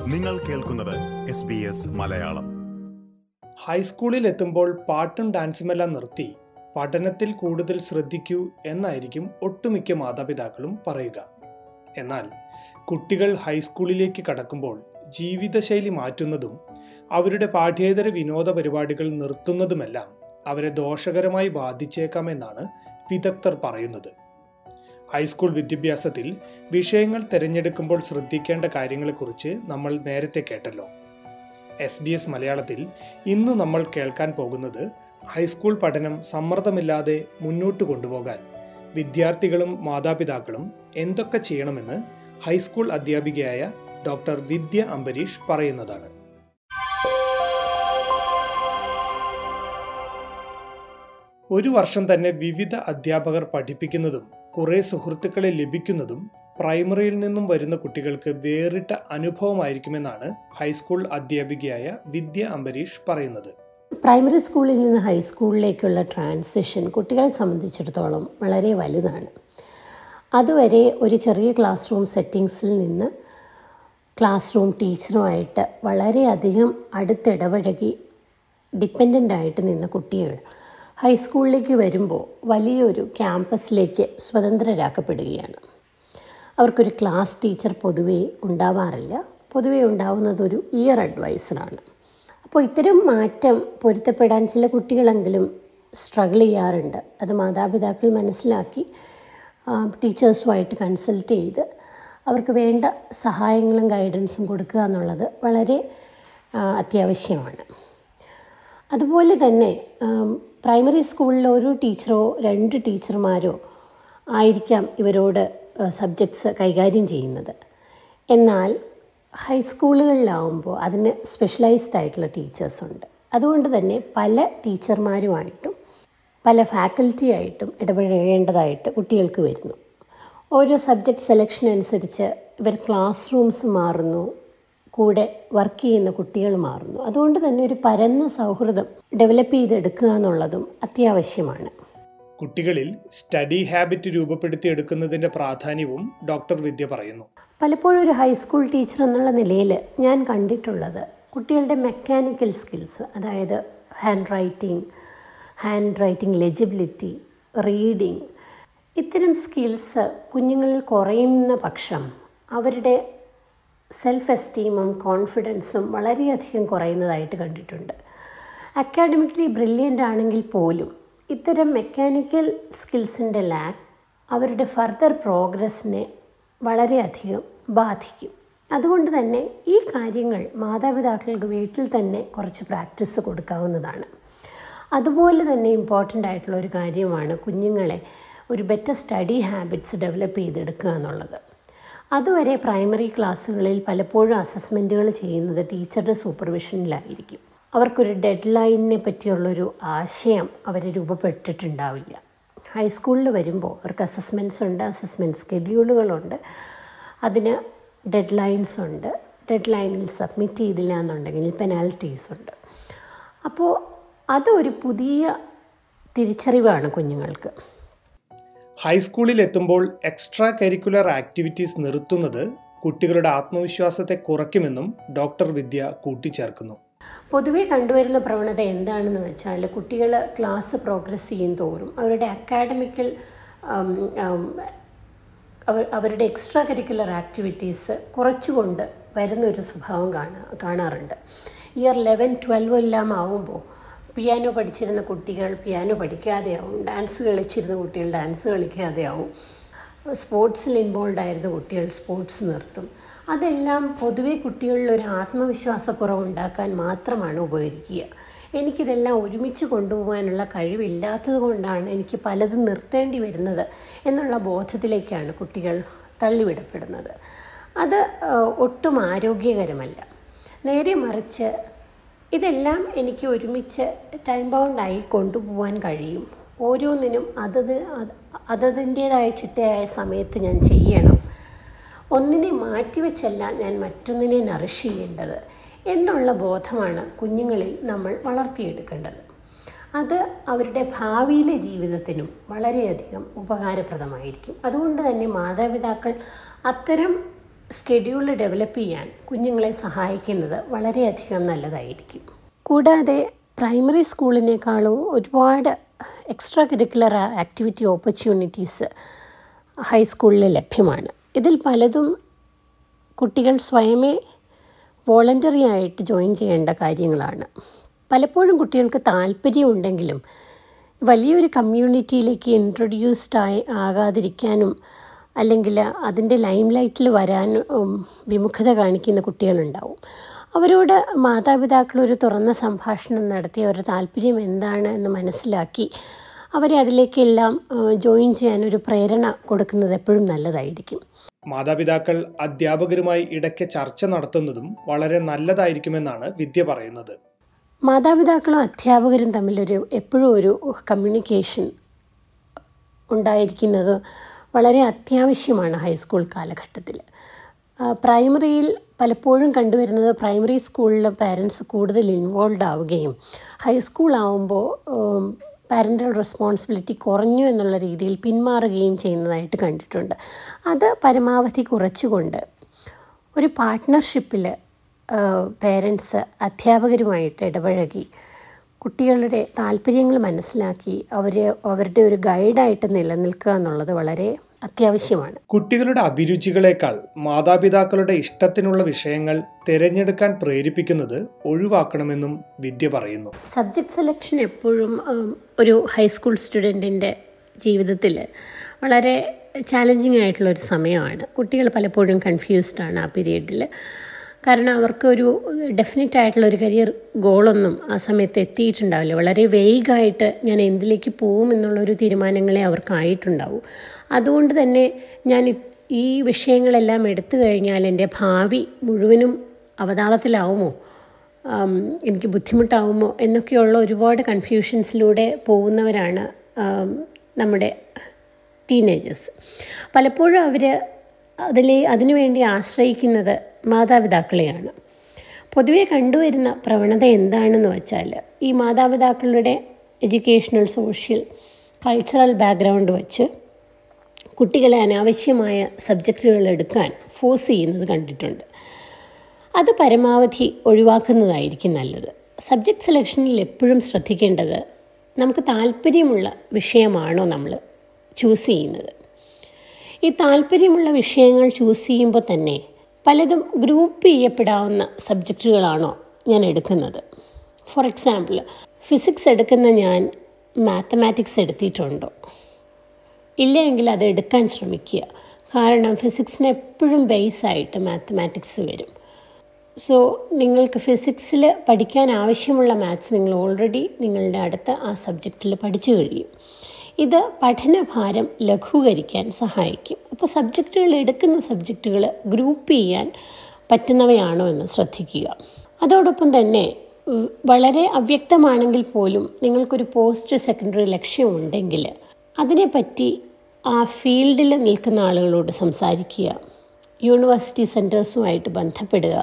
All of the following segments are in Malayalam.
നിങ്ങൾ കേൾക്കുന്നത് എസ് ബി എസ് മലയാളം ഹൈസ്കൂളിൽ എത്തുമ്പോൾ പാട്ടും ഡാൻസുമെല്ലാം നിർത്തി പഠനത്തിൽ കൂടുതൽ ശ്രദ്ധിക്കൂ എന്നായിരിക്കും ഒട്ടുമിക്ക മാതാപിതാക്കളും പറയുക എന്നാൽ കുട്ടികൾ ഹൈസ്കൂളിലേക്ക് കടക്കുമ്പോൾ ജീവിതശൈലി മാറ്റുന്നതും അവരുടെ പാഠ്യേതര വിനോദ പരിപാടികൾ നിർത്തുന്നതുമെല്ലാം അവരെ ദോഷകരമായി ബാധിച്ചേക്കാമെന്നാണ് വിദഗ്ധർ പറയുന്നത് ഹൈസ്കൂൾ വിദ്യാഭ്യാസത്തിൽ വിഷയങ്ങൾ തിരഞ്ഞെടുക്കുമ്പോൾ ശ്രദ്ധിക്കേണ്ട കാര്യങ്ങളെക്കുറിച്ച് നമ്മൾ നേരത്തെ കേട്ടല്ലോ എസ് ബി എസ് മലയാളത്തിൽ ഇന്ന് നമ്മൾ കേൾക്കാൻ പോകുന്നത് ഹൈസ്കൂൾ പഠനം സമ്മർദ്ദമില്ലാതെ മുന്നോട്ട് കൊണ്ടുപോകാൻ വിദ്യാർത്ഥികളും മാതാപിതാക്കളും എന്തൊക്കെ ചെയ്യണമെന്ന് ഹൈസ്കൂൾ അധ്യാപികയായ ഡോക്ടർ വിദ്യ അംബരീഷ് പറയുന്നതാണ് ഒരു വർഷം തന്നെ വിവിധ അധ്യാപകർ പഠിപ്പിക്കുന്നതും കുറെ സുഹൃത്തുക്കളെ ലഭിക്കുന്നതും പ്രൈമറിയിൽ നിന്നും വരുന്ന കുട്ടികൾക്ക് വേറിട്ട അനുഭവമായിരിക്കുമെന്നാണ് ഹൈസ്കൂൾ അധ്യാപികയായ വിദ്യ അംബരീഷ് പറയുന്നത് പ്രൈമറി സ്കൂളിൽ നിന്ന് ഹൈസ്കൂളിലേക്കുള്ള ട്രാൻസിഷൻ കുട്ടികളെ സംബന്ധിച്ചിടത്തോളം വളരെ വലുതാണ് അതുവരെ ഒരു ചെറിയ ക്ലാസ് റൂം സെറ്റിങ്സിൽ നിന്ന് ക്ലാസ് റൂം ടീച്ചറുമായിട്ട് വളരെയധികം അടുത്തിടപഴകി ഡിപ്പെൻഡൻ്റ് ആയിട്ട് നിന്ന കുട്ടികൾ ഹൈസ്കൂളിലേക്ക് വരുമ്പോൾ വലിയൊരു ക്യാമ്പസിലേക്ക് സ്വതന്ത്രരാക്കപ്പെടുകയാണ് അവർക്കൊരു ക്ലാസ് ടീച്ചർ പൊതുവേ ഉണ്ടാവാറില്ല പൊതുവേ ഉണ്ടാവുന്നത് ഒരു ഇയർ അഡ്വൈസറാണ് അപ്പോൾ ഇത്തരം മാറ്റം പൊരുത്തപ്പെടാൻ ചില കുട്ടികളെങ്കിലും സ്ട്രഗിൾ ചെയ്യാറുണ്ട് അത് മാതാപിതാക്കൾ മനസ്സിലാക്കി ടീച്ചേഴ്സുമായിട്ട് കൺസൾട്ട് ചെയ്ത് അവർക്ക് വേണ്ട സഹായങ്ങളും ഗൈഡൻസും കൊടുക്കുക എന്നുള്ളത് വളരെ അത്യാവശ്യമാണ് അതുപോലെ തന്നെ പ്രൈമറി സ്കൂളിൽ ഒരു ടീച്ചറോ രണ്ട് ടീച്ചർമാരോ ആയിരിക്കാം ഇവരോട് സബ്ജക്ട്സ് കൈകാര്യം ചെയ്യുന്നത് എന്നാൽ ഹൈസ്കൂളുകളിലാവുമ്പോൾ അതിന് സ്പെഷ്യലൈസ്ഡ് ആയിട്ടുള്ള ടീച്ചേഴ്സ് ഉണ്ട് അതുകൊണ്ട് തന്നെ പല ടീച്ചർമാരുമായിട്ടും പല ഫാക്കൽറ്റി ആയിട്ടും ഇടപഴകേണ്ടതായിട്ട് കുട്ടികൾക്ക് വരുന്നു ഓരോ സബ്ജക്റ്റ് സെലക്ഷൻ അനുസരിച്ച് ഇവർ ക്ലാസ് റൂംസ് മാറുന്നു കൂടെ വർക്ക് ചെയ്യുന്ന കുട്ടികൾ മാറുന്നു അതുകൊണ്ട് തന്നെ ഒരു പരന്ന സൗഹൃദം ഡെവലപ്പ് ചെയ്തെടുക്കുക എന്നുള്ളതും അത്യാവശ്യമാണ് കുട്ടികളിൽ സ്റ്റഡി ഹാബിറ്റ് രൂപപ്പെടുത്തിയെടുക്കുന്നതിന്റെ പ്രാധാന്യവും ഡോക്ടർ വിദ്യ പറയുന്നു പലപ്പോഴും ഒരു ഹൈസ്കൂൾ ടീച്ചർ എന്നുള്ള നിലയിൽ ഞാൻ കണ്ടിട്ടുള്ളത് കുട്ടികളുടെ മെക്കാനിക്കൽ സ്കിൽസ് അതായത് hand writing hand writing legibility reading ഇത്തരം സ്കിൽസ് കുഞ്ഞുങ്ങളിൽ കുറയുന്ന പക്ഷം അവരുടെ സെൽഫ് എസ്റ്റീമും കോൺഫിഡൻസും വളരെയധികം കുറയുന്നതായിട്ട് കണ്ടിട്ടുണ്ട് അക്കാഡമിക്കലി ബ്രില്യൻ്റ് ആണെങ്കിൽ പോലും ഇത്തരം മെക്കാനിക്കൽ സ്കിൽസിൻ്റെ ലാക്ക് അവരുടെ ഫർദർ പ്രോഗ്രസ്സിനെ വളരെയധികം ബാധിക്കും അതുകൊണ്ട് തന്നെ ഈ കാര്യങ്ങൾ മാതാപിതാക്കൾക്ക് വീട്ടിൽ തന്നെ കുറച്ച് പ്രാക്ടീസ് കൊടുക്കാവുന്നതാണ് അതുപോലെ തന്നെ ഇമ്പോർട്ടൻ്റ് ആയിട്ടുള്ള ഒരു കാര്യമാണ് കുഞ്ഞുങ്ങളെ ഒരു ബെറ്റർ സ്റ്റഡി ഹാബിറ്റ്സ് ഡെവലപ്പ് ചെയ്തെടുക്കുക എന്നുള്ളത് അതുവരെ പ്രൈമറി ക്ലാസ്സുകളിൽ പലപ്പോഴും അസസ്മെൻറ്റുകൾ ചെയ്യുന്നത് ടീച്ചറുടെ സൂപ്പർവിഷനിലായിരിക്കും അവർക്കൊരു ഡെഡ് ലൈനിനെ പറ്റിയുള്ളൊരു ആശയം അവർ രൂപപ്പെട്ടിട്ടുണ്ടാവില്ല ഹൈസ്കൂളിൽ വരുമ്പോൾ അവർക്ക് അസസ്മെൻറ്റ്സ് ഉണ്ട് അസസ്മെൻറ്റ് സ്കെഡ്യൂളുകളുണ്ട് അതിന് ഡെഡ് ലൈൻസ് ഉണ്ട് ഡെഡ് ലൈനിൽ സബ്മിറ്റ് ചെയ്തില്ല എന്നുണ്ടെങ്കിൽ പെനാൽറ്റീസ് ഉണ്ട് അപ്പോൾ അതൊരു പുതിയ തിരിച്ചറിവാണ് കുഞ്ഞുങ്ങൾക്ക് ഹൈസ്കൂളിൽ എത്തുമ്പോൾ എക്സ്ട്രാ കരിക്കുലർ ആക്ടിവിറ്റീസ് നിർത്തുന്നത് കുട്ടികളുടെ ആത്മവിശ്വാസത്തെ കുറയ്ക്കുമെന്നും ഡോക്ടർ വിദ്യ കൂട്ടിച്ചേർക്കുന്നു പൊതുവെ കണ്ടുവരുന്ന പ്രവണത എന്താണെന്ന് വെച്ചാൽ കുട്ടികൾ ക്ലാസ് പ്രോഗ്രസ് ചെയ്യും തോറും അവരുടെ അക്കാഡമിക്കൽ അവരുടെ എക്സ്ട്രാ കരിക്കുലർ ആക്ടിവിറ്റീസ് കുറച്ചുകൊണ്ട് വരുന്നൊരു സ്വഭാവം കാണാ കാണാറുണ്ട് ഇയർ ലെവൻ ട്വൽവ് എല്ലാം ആവുമ്പോൾ പിയാനോ പഠിച്ചിരുന്ന കുട്ടികൾ പിയാനോ പഠിക്കാതെയാവും ഡാൻസ് കളിച്ചിരുന്ന കുട്ടികൾ ഡാൻസ് കളിക്കാതെയാവും സ്പോർട്സിൽ ഇൻവോൾവ് ആയിരുന്ന കുട്ടികൾ സ്പോർട്സ് നിർത്തും അതെല്ലാം പൊതുവെ കുട്ടികളിൽ ഒരു ആത്മവിശ്വാസക്കുറവ് ഉണ്ടാക്കാൻ മാത്രമാണ് ഉപകരിക്കുക എനിക്കിതെല്ലാം ഒരുമിച്ച് കൊണ്ടുപോകാനുള്ള കഴിവില്ലാത്തത് കൊണ്ടാണ് എനിക്ക് പലതും നിർത്തേണ്ടി വരുന്നത് എന്നുള്ള ബോധത്തിലേക്കാണ് കുട്ടികൾ തള്ളിവിടപ്പെടുന്നത് അത് ഒട്ടും ആരോഗ്യകരമല്ല നേരെ മറിച്ച് ഇതെല്ലാം എനിക്ക് ഒരുമിച്ച് ടൈം ബൗണ്ടായി കൊണ്ടുപോകാൻ കഴിയും ഓരോന്നിനും അതത് അതതിൻ്റേതായ ചിട്ടയായ സമയത്ത് ഞാൻ ചെയ്യണം ഒന്നിനെ മാറ്റിവെച്ചല്ല ഞാൻ മറ്റൊന്നിനെ നറിഷ് ചെയ്യേണ്ടത് എന്നുള്ള ബോധമാണ് കുഞ്ഞുങ്ങളിൽ നമ്മൾ വളർത്തിയെടുക്കേണ്ടത് അത് അവരുടെ ഭാവിയിലെ ജീവിതത്തിനും വളരെയധികം ഉപകാരപ്രദമായിരിക്കും അതുകൊണ്ട് തന്നെ മാതാപിതാക്കൾ അത്തരം സ്കെഡ്യൂൾ ഡെവലപ്പ് ചെയ്യാൻ കുഞ്ഞുങ്ങളെ സഹായിക്കുന്നത് വളരെയധികം നല്ലതായിരിക്കും കൂടാതെ പ്രൈമറി സ്കൂളിനേക്കാളും ഒരുപാട് എക്സ്ട്രാ കരിക്കുലർ ആക്ടിവിറ്റി ഓപ്പർച്യൂണിറ്റീസ് ഹൈസ്കൂളിൽ ലഭ്യമാണ് ഇതിൽ പലതും കുട്ടികൾ സ്വയമേ വോളണ്ടറി ആയിട്ട് ജോയിൻ ചെയ്യേണ്ട കാര്യങ്ങളാണ് പലപ്പോഴും കുട്ടികൾക്ക് താല്പര്യമുണ്ടെങ്കിലും വലിയൊരു കമ്മ്യൂണിറ്റിയിലേക്ക് ഇൻട്രൊഡ്യൂസ്ഡ് ആയി ആകാതിരിക്കാനും അല്ലെങ്കിൽ അതിൻ്റെ ലൈം ലൈറ്റിൽ വരാനും വിമുഖത കാണിക്കുന്ന കുട്ടികളുണ്ടാവും അവരോട് മാതാപിതാക്കൾ ഒരു തുറന്ന സംഭാഷണം നടത്തി അവരുടെ താല്പര്യം എന്താണ് എന്ന് മനസ്സിലാക്കി അവരെ അതിലേക്കെല്ലാം ജോയിൻ ചെയ്യാൻ ഒരു പ്രേരണ കൊടുക്കുന്നത് എപ്പോഴും നല്ലതായിരിക്കും മാതാപിതാക്കൾ അധ്യാപകരുമായി ഇടയ്ക്ക് ചർച്ച നടത്തുന്നതും വളരെ നല്ലതായിരിക്കുമെന്നാണ് വിദ്യ പറയുന്നത് മാതാപിതാക്കളും അധ്യാപകരും തമ്മിലൊരു എപ്പോഴും ഒരു കമ്മ്യൂണിക്കേഷൻ ഉണ്ടായിരിക്കുന്നത് വളരെ അത്യാവശ്യമാണ് ഹൈസ്കൂൾ കാലഘട്ടത്തിൽ പ്രൈമറിയിൽ പലപ്പോഴും കണ്ടുവരുന്നത് പ്രൈമറി സ്കൂളിലെ പാരൻസ് കൂടുതൽ ഇൻവോൾവ് ആവുകയും ഹൈസ്കൂൾ ആവുമ്പോൾ പാരൻ്റൽ റെസ്പോൺസിബിലിറ്റി കുറഞ്ഞു എന്നുള്ള രീതിയിൽ പിന്മാറുകയും ചെയ്യുന്നതായിട്ട് കണ്ടിട്ടുണ്ട് അത് പരമാവധി കുറച്ചുകൊണ്ട് ഒരു പാർട്ട്ണർഷിപ്പിൽ പേരൻസ് അധ്യാപകരുമായിട്ട് ഇടപഴകി കുട്ടികളുടെ താല്പര്യങ്ങൾ മനസ്സിലാക്കി അവരെ അവരുടെ ഒരു ഗൈഡായിട്ട് നിലനിൽക്കുക എന്നുള്ളത് വളരെ അത്യാവശ്യമാണ് കുട്ടികളുടെ അഭിരുചികളെക്കാൾ മാതാപിതാക്കളുടെ ഇഷ്ടത്തിനുള്ള വിഷയങ്ങൾ തിരഞ്ഞെടുക്കാൻ പ്രേരിപ്പിക്കുന്നത് ഒഴിവാക്കണമെന്നും വിദ്യ പറയുന്നു സബ്ജക്ട് സെലക്ഷൻ എപ്പോഴും ഒരു ഹൈസ്കൂൾ സ്റ്റുഡൻറ്റിൻ്റെ ജീവിതത്തിൽ വളരെ ചാലഞ്ചിങ് ആയിട്ടുള്ള ഒരു സമയമാണ് കുട്ടികൾ പലപ്പോഴും കൺഫ്യൂസ്ഡ് ആണ് ആ പീരീഡിൽ കാരണം അവർക്ക് ഒരു ഡെഫിനറ്റ് ആയിട്ടുള്ള ഒരു കരിയർ ഗോളൊന്നും ആ സമയത്ത് എത്തിയിട്ടുണ്ടാവില്ല വളരെ വെയ്ഗായിട്ട് ഞാൻ എന്തിലേക്ക് പോകും എന്നുള്ളൊരു തീരുമാനങ്ങളെ അവർക്കായിട്ടുണ്ടാവും അതുകൊണ്ട് തന്നെ ഞാൻ ഈ വിഷയങ്ങളെല്ലാം എടുത്തു കഴിഞ്ഞാൽ എൻ്റെ ഭാവി മുഴുവനും അവതാളത്തിലാവുമോ എനിക്ക് ബുദ്ധിമുട്ടാവുമോ എന്നൊക്കെയുള്ള ഒരുപാട് കൺഫ്യൂഷൻസിലൂടെ പോകുന്നവരാണ് നമ്മുടെ ടീനേജേഴ്സ് പലപ്പോഴും അവർ അതിലെ അതിനുവേണ്ടി ആശ്രയിക്കുന്നത് മാതാപിതാക്കളെയാണ് പൊതുവെ കണ്ടുവരുന്ന പ്രവണത എന്താണെന്ന് വെച്ചാൽ ഈ മാതാപിതാക്കളുടെ എഡ്യൂക്കേഷണൽ സോഷ്യൽ കൾച്ചറൽ ബാക്ക്ഗ്രൗണ്ട് വെച്ച് കുട്ടികളെ അനാവശ്യമായ സബ്ജക്റ്റുകൾ എടുക്കാൻ ഫോഴ്സ് ചെയ്യുന്നത് കണ്ടിട്ടുണ്ട് അത് പരമാവധി ഒഴിവാക്കുന്നതായിരിക്കും നല്ലത് സബ്ജക്റ്റ് സെലക്ഷനിൽ എപ്പോഴും ശ്രദ്ധിക്കേണ്ടത് നമുക്ക് താല്പര്യമുള്ള വിഷയമാണോ നമ്മൾ ചൂസ് ചെയ്യുന്നത് ഈ താല്പര്യമുള്ള വിഷയങ്ങൾ ചൂസ് ചെയ്യുമ്പോൾ തന്നെ പലതും ഗ്രൂപ്പ് ചെയ്യപ്പെടാവുന്ന സബ്ജക്റ്റുകളാണോ ഞാൻ എടുക്കുന്നത് ഫോർ എക്സാമ്പിൾ ഫിസിക്സ് എടുക്കുന്ന ഞാൻ മാത്തമാറ്റിക്സ് എടുത്തിട്ടുണ്ടോ ഇല്ലെങ്കിൽ അത് എടുക്കാൻ ശ്രമിക്കുക കാരണം ഫിസിക്സിന് എപ്പോഴും ബേസായിട്ട് മാത്തമാറ്റിക്സ് വരും സോ നിങ്ങൾക്ക് ഫിസിക്സിൽ പഠിക്കാൻ ആവശ്യമുള്ള മാത്സ് നിങ്ങൾ ഓൾറെഡി നിങ്ങളുടെ അടുത്ത ആ സബ്ജക്റ്റിൽ പഠിച്ചു കഴിയും ഇത് പഠനഭാരം ലഘൂകരിക്കാൻ സഹായിക്കും അപ്പോൾ സബ്ജക്റ്റുകൾ എടുക്കുന്ന സബ്ജക്റ്റുകൾ ഗ്രൂപ്പ് ചെയ്യാൻ പറ്റുന്നവയാണോ എന്ന് ശ്രദ്ധിക്കുക അതോടൊപ്പം തന്നെ വളരെ അവ്യക്തമാണെങ്കിൽ പോലും നിങ്ങൾക്കൊരു പോസ്റ്റ് സെക്കൻഡറി ലക്ഷ്യമുണ്ടെങ്കിൽ അതിനെപ്പറ്റി ആ ഫീൽഡിൽ നിൽക്കുന്ന ആളുകളോട് സംസാരിക്കുക യൂണിവേഴ്സിറ്റി സെൻറ്റേഴ്സുമായിട്ട് ബന്ധപ്പെടുക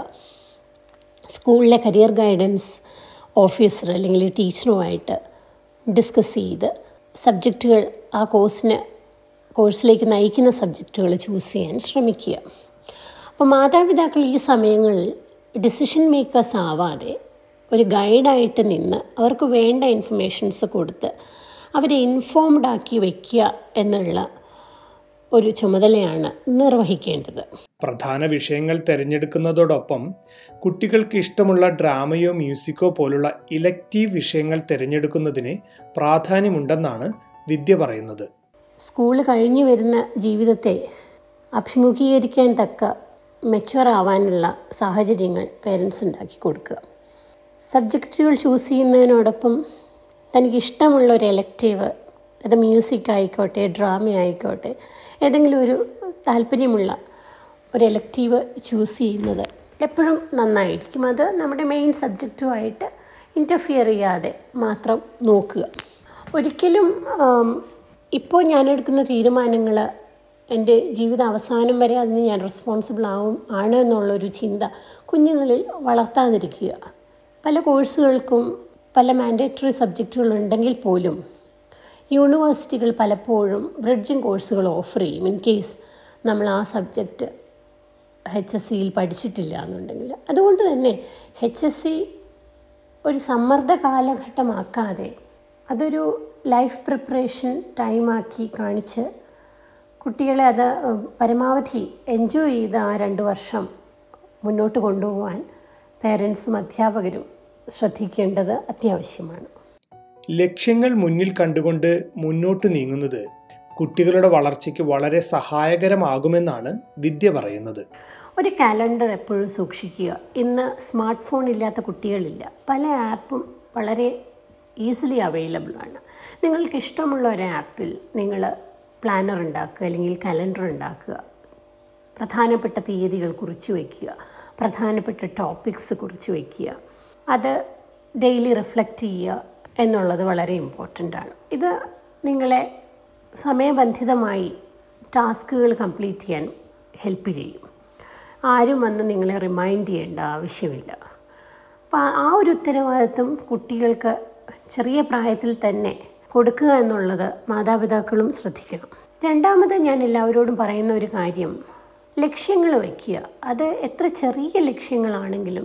സ്കൂളിലെ കരിയർ ഗൈഡൻസ് ഓഫീസർ അല്ലെങ്കിൽ ടീച്ചറുമായിട്ട് ഡിസ്കസ് ചെയ്ത് സബ്ജക്റ്റുകൾ ആ കോഴ്സിന് കോഴ്സിലേക്ക് നയിക്കുന്ന സബ്ജക്റ്റുകൾ ചൂസ് ചെയ്യാൻ ശ്രമിക്കുക അപ്പോൾ മാതാപിതാക്കൾ ഈ സമയങ്ങളിൽ ഡിസിഷൻ മേക്കേഴ്സ് ആവാതെ ഒരു ഗൈഡായിട്ട് നിന്ന് അവർക്ക് വേണ്ട ഇൻഫർമേഷൻസ് കൊടുത്ത് അവരെ ഇൻഫോംഡ് ആക്കി വയ്ക്കുക എന്നുള്ള ഒരു ചുമതലയാണ് നിർവഹിക്കേണ്ടത് പ്രധാന വിഷയങ്ങൾ തിരഞ്ഞെടുക്കുന്നതോടൊപ്പം കുട്ടികൾക്ക് ഇഷ്ടമുള്ള ഡ്രാമയോ മ്യൂസിക്കോ പോലുള്ള ഇലക്റ്റീവ് വിഷയങ്ങൾ തിരഞ്ഞെടുക്കുന്നതിന് പ്രാധാന്യമുണ്ടെന്നാണ് വിദ്യ പറയുന്നത് സ്കൂൾ കഴിഞ്ഞു വരുന്ന ജീവിതത്തെ അഭിമുഖീകരിക്കാൻ തക്ക മെച്ചുവർ ആവാനുള്ള സാഹചര്യങ്ങൾ പേരൻസ് ഉണ്ടാക്കി കൊടുക്കുക സബ്ജക്റ്റുകൾ ചൂസ് ചെയ്യുന്നതിനോടൊപ്പം തനിക്ക് ഇഷ്ടമുള്ള ഒരു എലക്റ്റീവ് അത് മ്യൂസിക് ആയിക്കോട്ടെ ഡ്രാമ ആയിക്കോട്ടെ ഏതെങ്കിലും ഒരു താല്പര്യമുള്ള ഒരു എലക്റ്റീവ് ചൂസ് ചെയ്യുന്നത് എപ്പോഴും നന്നായിരിക്കും അത് നമ്മുടെ മെയിൻ സബ്ജക്റ്റുമായിട്ട് ഇൻ്റർഫിയർ ചെയ്യാതെ മാത്രം നോക്കുക ഒരിക്കലും ഇപ്പോൾ ഞാൻ എടുക്കുന്ന തീരുമാനങ്ങൾ എൻ്റെ ജീവിത അവസാനം വരെ അതിന് ഞാൻ റെസ്പോൺസിബിൾ ആവും ആണ് എന്നുള്ളൊരു ചിന്ത കുഞ്ഞുങ്ങളിൽ വളർത്താതിരിക്കുക പല കോഴ്സുകൾക്കും പല മാൻഡേറ്ററി സബ്ജക്റ്റുകൾ ഉണ്ടെങ്കിൽ പോലും യൂണിവേഴ്സിറ്റികൾ പലപ്പോഴും ബ്രിഡ്ജിങ് കോഴ്സുകൾ ഓഫർ ചെയ്യും ഇൻ കേസ് നമ്മൾ ആ സബ്ജക്റ്റ് എച്ച് എസ് സിയിൽ പഠിച്ചിട്ടില്ല എന്നുണ്ടെങ്കിൽ അതുകൊണ്ട് തന്നെ എച്ച് എസ് സി ഒരു സമ്മർദ്ദ കാലഘട്ടമാക്കാതെ അതൊരു ലൈഫ് പ്രിപ്പറേഷൻ ടൈമാക്കി കാണിച്ച് കുട്ടികളെ അത് പരമാവധി എൻജോയ് ചെയ്ത് ആ രണ്ട് വർഷം മുന്നോട്ട് കൊണ്ടുപോകാൻ പേരൻസും അധ്യാപകരും ശ്രദ്ധിക്കേണ്ടത് അത്യാവശ്യമാണ് ലക്ഷ്യങ്ങൾ മുന്നിൽ കണ്ടുകൊണ്ട് മുന്നോട്ട് നീങ്ങുന്നത് കുട്ടികളുടെ വളർച്ചയ്ക്ക് വളരെ സഹായകരമാകുമെന്നാണ് വിദ്യ പറയുന്നത് ഒരു കാലണ്ടർ എപ്പോഴും സൂക്ഷിക്കുക ഇന്ന് സ്മാർട്ട് ഫോൺ ഇല്ലാത്ത കുട്ടികളില്ല പല ആപ്പും വളരെ ഈസിലി അവൈലബിൾ ആണ് നിങ്ങൾക്ക് ഇഷ്ടമുള്ള ഒരു ആപ്പിൽ നിങ്ങൾ പ്ലാനർ ഉണ്ടാക്കുക അല്ലെങ്കിൽ കലണ്ടർ ഉണ്ടാക്കുക പ്രധാനപ്പെട്ട തീയതികൾ കുറിച്ച് വയ്ക്കുക പ്രധാനപ്പെട്ട ടോപ്പിക്സ് കുറിച്ച് വയ്ക്കുക അത് ഡെയിലി റിഫ്ലക്റ്റ് ചെയ്യുക എന്നുള്ളത് വളരെ ഇമ്പോർട്ടൻ്റ് ആണ് ഇത് നിങ്ങളെ സമയബന്ധിതമായി ടാസ്കുകൾ കംപ്ലീറ്റ് ചെയ്യാൻ ഹെൽപ്പ് ചെയ്യും ആരും വന്ന് നിങ്ങളെ റിമൈൻഡ് ചെയ്യേണ്ട ആവശ്യമില്ല അപ്പോൾ ആ ഒരു ഉത്തരവാദിത്വം കുട്ടികൾക്ക് ചെറിയ പ്രായത്തിൽ തന്നെ കൊടുക്കുക എന്നുള്ളത് മാതാപിതാക്കളും ശ്രദ്ധിക്കണം രണ്ടാമത് ഞാൻ എല്ലാവരോടും പറയുന്ന ഒരു കാര്യം ലക്ഷ്യങ്ങൾ വയ്ക്കുക അത് എത്ര ചെറിയ ലക്ഷ്യങ്ങളാണെങ്കിലും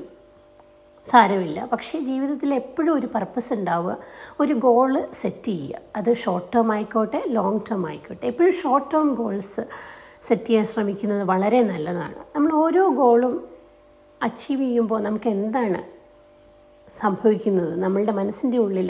സാരമില്ല പക്ഷേ ജീവിതത്തിൽ എപ്പോഴും ഒരു പർപ്പസ് ഉണ്ടാവുക ഒരു ഗോള് സെറ്റ് ചെയ്യുക അത് ഷോർട്ട് ടേം ആയിക്കോട്ടെ ലോങ് ടേം ആയിക്കോട്ടെ എപ്പോഴും ഷോർട്ട് ടേം ഗോൾസ് സെറ്റ് ചെയ്യാൻ ശ്രമിക്കുന്നത് വളരെ നല്ലതാണ് നമ്മൾ ഓരോ ഗോളും അച്ചീവ് ചെയ്യുമ്പോൾ നമുക്ക് എന്താണ് സംഭവിക്കുന്നത് നമ്മളുടെ മനസ്സിൻ്റെ ഉള്ളിൽ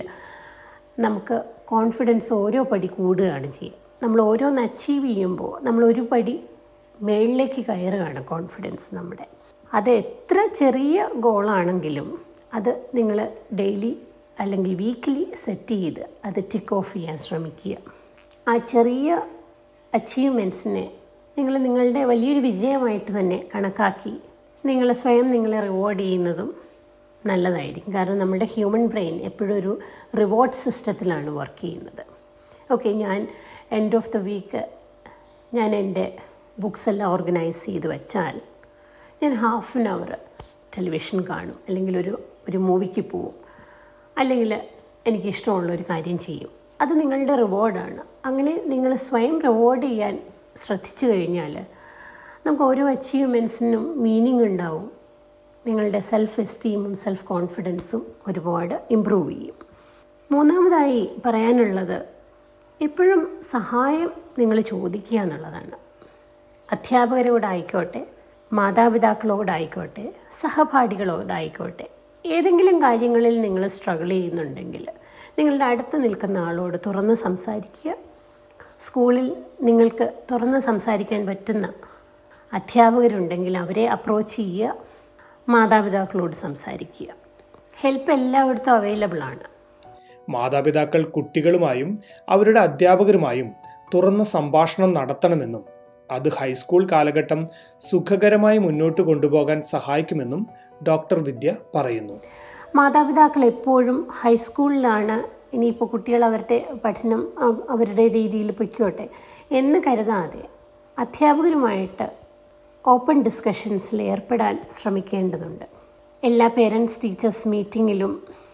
നമുക്ക് കോൺഫിഡൻസ് ഓരോ പടി കൂടുകയാണ് ചെയ്യുക നമ്മൾ ഓരോന്ന് അച്ചീവ് ചെയ്യുമ്പോൾ നമ്മൾ ഒരു പടി മേളിലേക്ക് കയറുകയാണ് കോൺഫിഡൻസ് നമ്മുടെ അത് എത്ര ചെറിയ ഗോളാണെങ്കിലും അത് നിങ്ങൾ ഡെയിലി അല്ലെങ്കിൽ വീക്കിലി സെറ്റ് ചെയ്ത് അത് ടിക്ക് ഓഫ് ചെയ്യാൻ ശ്രമിക്കുക ആ ചെറിയ അച്ചീവ്മെൻറ്റ്സിനെ നിങ്ങൾ നിങ്ങളുടെ വലിയൊരു വിജയമായിട്ട് തന്നെ കണക്കാക്കി നിങ്ങൾ സ്വയം നിങ്ങളെ റിവാർഡ് ചെയ്യുന്നതും നല്ലതായിരിക്കും കാരണം നമ്മുടെ ഹ്യൂമൻ ബ്രെയിൻ എപ്പോഴും ഒരു റിവാർഡ് സിസ്റ്റത്തിലാണ് വർക്ക് ചെയ്യുന്നത് ഓക്കെ ഞാൻ എൻഡ് ഓഫ് ദ വീക്ക് ഞാൻ എൻ്റെ ബുക്സ് എല്ലാം ഓർഗനൈസ് ചെയ്ത് വെച്ചാൽ ഞാൻ ഹാഫ് ആൻ അവർ ടെലിവിഷൻ കാണും അല്ലെങ്കിൽ ഒരു ഒരു മൂവിക്ക് പോവും അല്ലെങ്കിൽ എനിക്കിഷ്ടമുള്ള ഒരു കാര്യം ചെയ്യും അത് നിങ്ങളുടെ റിവാർഡാണ് അങ്ങനെ നിങ്ങൾ സ്വയം റിവാർഡ് ചെയ്യാൻ ശ്രദ്ധിച്ചു കഴിഞ്ഞാൽ നമുക്ക് ഓരോ അച്ചീവ്മെൻറ്റ്സിനും മീനിങ് ഉണ്ടാവും നിങ്ങളുടെ സെൽഫ് എസ്റ്റീമും സെൽഫ് കോൺഫിഡൻസും ഒരുപാട് ഇമ്പ്രൂവ് ചെയ്യും മൂന്നാമതായി പറയാനുള്ളത് എപ്പോഴും സഹായം നിങ്ങൾ ചോദിക്കുക എന്നുള്ളതാണ് അധ്യാപകരോടായിക്കോട്ടെ മാതാപിതാക്കളോടായിക്കോട്ടെ സഹപാഠികളോടായിക്കോട്ടെ ഏതെങ്കിലും കാര്യങ്ങളിൽ നിങ്ങൾ സ്ട്രഗിൾ ചെയ്യുന്നുണ്ടെങ്കിൽ നിങ്ങളുടെ അടുത്ത് നിൽക്കുന്ന ആളോട് തുറന്ന് സംസാരിക്കുക സ്കൂളിൽ നിങ്ങൾക്ക് തുറന്ന് സംസാരിക്കാൻ പറ്റുന്ന അധ്യാപകരുണ്ടെങ്കിൽ അവരെ അപ്രോച്ച് ചെയ്യുക മാതാപിതാക്കളോട് സംസാരിക്കുക ഹെൽപ്പ് എല്ലായിടത്തും അവൈലബിൾ ആണ് മാതാപിതാക്കൾ കുട്ടികളുമായും അവരുടെ അധ്യാപകരുമായും തുറന്ന സംഭാഷണം നടത്തണമെന്നും അത് ഹൈസ്കൂൾ കാലഘട്ടം സുഖകരമായി മുന്നോട്ട് കൊണ്ടുപോകാൻ സഹായിക്കുമെന്നും ഡോക്ടർ വിദ്യ പറയുന്നു മാതാപിതാക്കൾ എപ്പോഴും ഹൈസ്കൂളിലാണ് ഇനിയിപ്പോൾ കുട്ടികൾ അവരുടെ പഠനം അ- അവരുടെ രീതിയിൽ പൊയ്ക്കോട്ടെ എന്ന് കരുതാതെ അധ്യാപകരുമായിട്ട് ഓപ്പൺ ഡിസ്കഷൻസിൽ ഏർപ്പെടാൻ ശ്രമിക്കേണ്ടതുണ്ട് എല്ലാ പേരൻസ് ടീച്ചേഴ്സ് മീറ്റിങ്ങിലും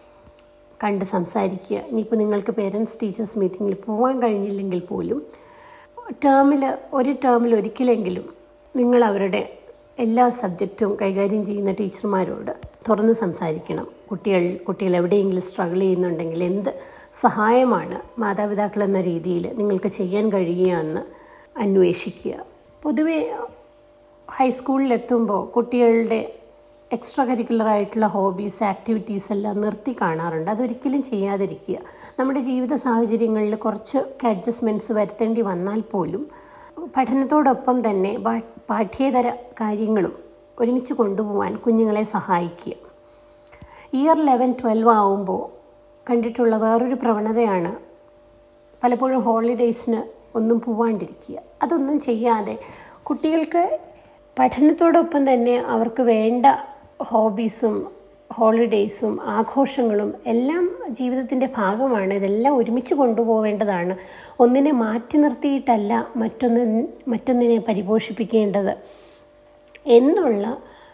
കണ്ട് സംസാരിക്കുക ഇനിയിപ്പോൾ നിങ്ങൾക്ക് പേരൻസ് ടീച്ചേഴ്സ് മീറ്റിങ്ങിൽ പോകാൻ കഴിഞ്ഞില്ലെങ്കിൽ പോലും ടേമിൽ ഒരു ടേമിൽ ഒരിക്കലെങ്കിലും നിങ്ങൾ അവരുടെ എല്ലാ സബ്ജക്റ്റും കൈകാര്യം ചെയ്യുന്ന ടീച്ചർമാരോട് തുറന്ന് സംസാരിക്കണം കുട്ടികൾ കുട്ടികൾ എവിടെയെങ്കിലും സ്ട്രഗിൾ ചെയ്യുന്നുണ്ടെങ്കിൽ എന്ത് സഹായമാണ് മാതാപിതാക്കൾ എന്ന രീതിയിൽ നിങ്ങൾക്ക് ചെയ്യാൻ കഴിയുക എന്ന് അന്വേഷിക്കുക പൊതുവേ ഹൈസ്കൂളിലെത്തുമ്പോൾ കുട്ടികളുടെ എക്സ്ട്രാ കരിക്കുലർ ആയിട്ടുള്ള ഹോബീസ് ആക്ടിവിറ്റീസ് എല്ലാം നിർത്തി കാണാറുണ്ട് അതൊരിക്കലും ചെയ്യാതിരിക്കുക നമ്മുടെ ജീവിത സാഹചര്യങ്ങളിൽ കുറച്ച് അഡ്ജസ്റ്റ്മെൻറ്റ്സ് വരുത്തേണ്ടി വന്നാൽ പോലും പഠനത്തോടൊപ്പം തന്നെ പാ- പാഠ്യേതര കാര്യങ്ങളും ഒരുമിച്ച് കൊണ്ടുപോകാൻ കുഞ്ഞുങ്ങളെ സഹായിക്കുക ഇയർ ലെവൻ ട്വൽവ് ആവുമ്പോൾ കണ്ടിട്ടുള്ള വേറൊരു പ്രവണതയാണ് പലപ്പോഴും ഹോളിഡേയ്സിന് ഒന്നും പോവാണ്ടിരിക്കുക അതൊന്നും ചെയ്യാതെ കുട്ടികൾക്ക് പഠനത്തോടൊപ്പം തന്നെ അവർക്ക് വേണ്ട ഹോബീസും ഹോളിഡേയ്സും ആഘോഷങ്ങളും എല്ലാം ജീവിതത്തിൻ്റെ ഭാഗമാണ് ഇതെല്ലാം ഒരുമിച്ച് കൊണ്ടുപോവേണ്ടതാണ് ഒന്നിനെ മാറ്റി നിർത്തിയിട്ടല്ല മറ്റൊന്ന് മറ്റൊന്നിനെ പരിപോഷിപ്പിക്കേണ്ടത് എന്നുള്ള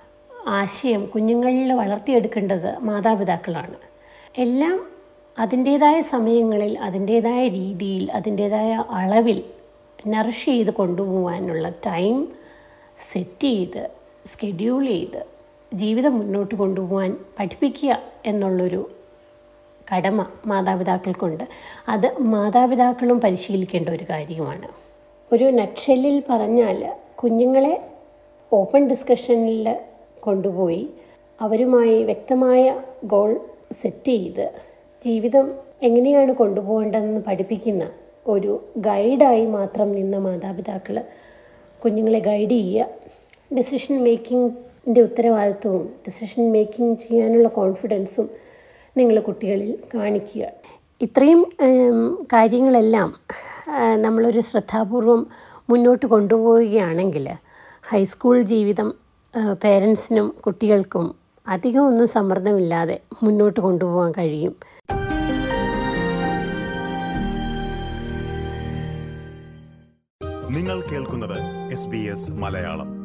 ആശയം കുഞ്ഞുങ്ങളിൽ വളർത്തിയെടുക്കേണ്ടത് മാതാപിതാക്കളാണ് എല്ലാം അതിൻ്റേതായ സമയങ്ങളിൽ അതിൻ്റേതായ രീതിയിൽ അതിൻ്റേതായ അളവിൽ നറിഷ് ചെയ്ത് കൊണ്ടുപോകാനുള്ള ടൈം സെറ്റ് ചെയ്ത് സ്കെഡ്യൂൾ ചെയ്ത് ജീവിതം മുന്നോട്ട് കൊണ്ടുപോകാൻ പഠിപ്പിക്കുക എന്നുള്ളൊരു കടമ മാതാപിതാക്കൾക്കുണ്ട് അത് മാതാപിതാക്കളും പരിശീലിക്കേണ്ട ഒരു കാര്യമാണ് ഒരു നക്ഷലിൽ പറഞ്ഞാൽ കുഞ്ഞുങ്ങളെ ഓപ്പൺ ഡിസ്കഷനിൽ കൊണ്ടുപോയി അവരുമായി വ്യക്തമായ ഗോൾ സെറ്റ് ചെയ്ത് ജീവിതം എങ്ങനെയാണ് കൊണ്ടുപോകേണ്ടതെന്ന് പഠിപ്പിക്കുന്ന ഒരു ഗൈഡായി മാത്രം നിന്ന മാതാപിതാക്കൾ കുഞ്ഞുങ്ങളെ ഗൈഡ് ചെയ്യുക ഡിസിഷൻ മേക്കിങ്ങിൻ്റെ ഉത്തരവാദിത്വവും ഡിസിഷൻ മേക്കിംഗ് ചെയ്യാനുള്ള കോൺഫിഡൻസും നിങ്ങൾ കുട്ടികളിൽ കാണിക്കുക ഇത്രയും ഉം, കാര്യങ്ങളെല്ലാം ആ, നമ്മളൊരു ശ്രദ്ധാപൂർവം മുന്നോട്ട് കൊണ്ടുപോവുകയാണെങ്കിൽ ഹൈസ്കൂൾ ജീവിതം പേരൻസിനും കുട്ടികൾക്കും അധികം ഒന്നും സമ്മർദ്ദമില്ലാതെ മുന്നോട്ട് കൊണ്ടുപോകാൻ കഴിയും നിങ്ങൾ കേൾക്കുന്നത് എസ് ബി എസ് മലയാളം